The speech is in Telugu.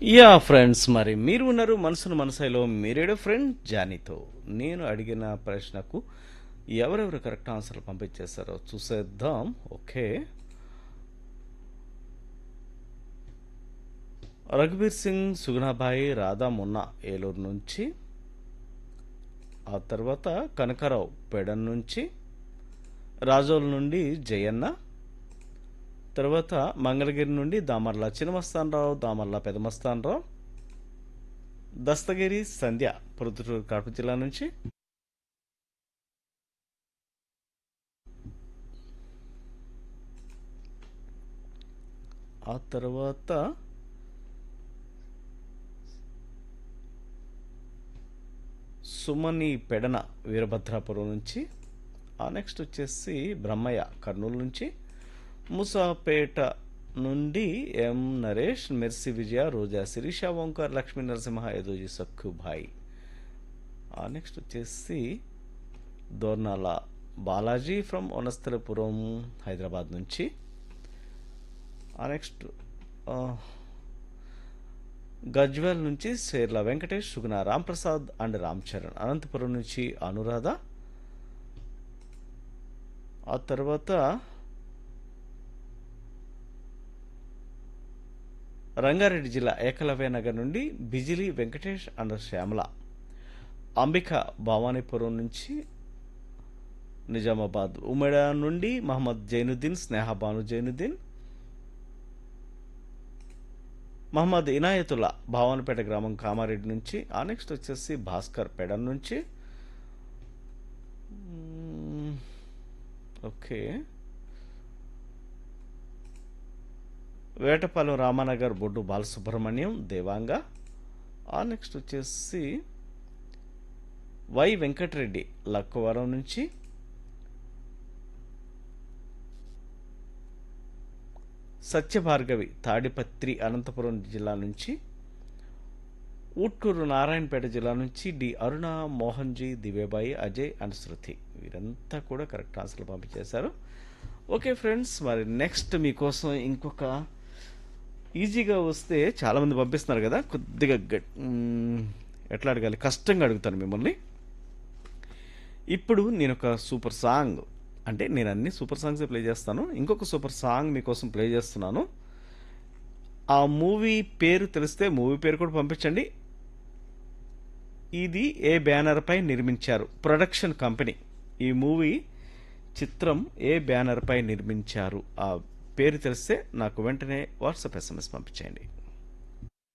యా ఫ్రెండ్స్ మరి మీరు ఉన్నారు మనసును మనసైలో మీరేడో ఫ్రెండ్ జానీతో నేను అడిగిన ప్రశ్నకు ఎవరెవరు కరెక్ట్ ఆన్సర్లు పంపించేస్తారో చూసేద్దాం ఓకే రఘుబీర్ సింగ్ సుగుణాబాయి రాధా మున్నా ఏలూరు నుంచి ఆ తర్వాత కనకారావు పెడన్ నుంచి రాజోల్ నుండి జయన్న తర్వాత మంగళగిరి నుండి దామర్ల చిన్నమస్తానరావు దామర్ల పెదమస్తానరావు దస్తగిరి సంధ్య ప్రొద్దుటూరు కడప జిల్లా నుంచి ఆ తర్వాత సుమని పెడన వీరభద్రాపురం నుంచి ఆ నెక్స్ట్ వచ్చేసి బ్రహ్మయ్య కర్నూలు నుంచి ముసాపేట నుండి ఎం నరేష్ మెర్సి విజయ రోజా శిరీష ఓంకార్ లక్ష్మీ నరసింహ యదోజీ సక్కుభాయ్ ఆ నెక్స్ట్ వచ్చేసి దోర్నాల బాలాజీ ఫ్రమ్ వనస్థలపురం హైదరాబాద్ నుంచి ఆ నెక్స్ట్ ఆ, గజ్వెల్ నుంచి సేర్ల వెంకటేష్ సుగుణ రాంప్రసాద్ అండ్ రామ్ చరణ్ అనంతపురం నుంచి అనురాధ ఆ తర్వాత రంగారెడ్డి జిల్లా ఏకలవ్య నగర్ నుండి బిజిలి వెంకటేష్ అండ్ శ్యామల అంబిక భవానీపురం నుంచి నిజామాబాద్ ఉమెడ నుండి మహమ్మద్ జైనుద్దీన్ స్నేహ బాను జైనుద్దీన్ మహమ్మద్ ఇనాయతుల్లా భావనపేట గ్రామం కామారెడ్డి నుంచి ఆ నెక్స్ట్ వచ్చేసి భాస్కర్ పెడన్ నుంచి మ్మ్, ఓకే వేటపాలెం రామానగర్ బొడ్డు బాలసుబ్రహ్మణ్యం దేవాంగ ఆ నెక్స్ట్ వచ్చేసి వై వెంకటరెడ్డి లక్కవరం నుంచి సత్యభార్గవి తాడిపత్రి అనంతపురం జిల్లా నుంచి ఊట్కూరు నారాయణపేట జిల్లా నుంచి డి అరుణ మోహన్జీ దివ్యబాయి అజయ్ అండ్ శృతి వీరంతా కూడా కరెక్ట్ ఆన్సర్లు పంపించేశారు ఓకే ఫ్రెండ్స్ మరి నెక్స్ట్ మీకోసం ఇంకొక ఈజీగా వస్తే చాలామంది పంపిస్తున్నారు కదా కొద్దిగా గట్- మ్మ్, ఎట్లా అడగాలి కష్టంగా అడుగుతాను మిమ్మల్ని ఇప్పుడు నేను ఒక సూపర్ సాంగ్ అంటే నేను అన్ని సూపర్ సాంగ్సే ప్లే చేస్తాను ఇంకొక సూపర్ సాంగ్ మీకోసం ప్లే చేస్తున్నాను ఆ మూవీ పేరు తెలిస్తే మూవీ పేరు కూడా పంపించండి ఇది ఏ బ్యానర్ పై నిర్మించారు ప్రొడక్షన్ కంపెనీ ఈ మూవీ చిత్రం ఏ బ్యానర్ పై నిర్మించారు ఆ పేరు తెలిస్తే నాకు వెంటనే వాట్సాప్ ఎస్ఎంఎస్ పంపించేయండి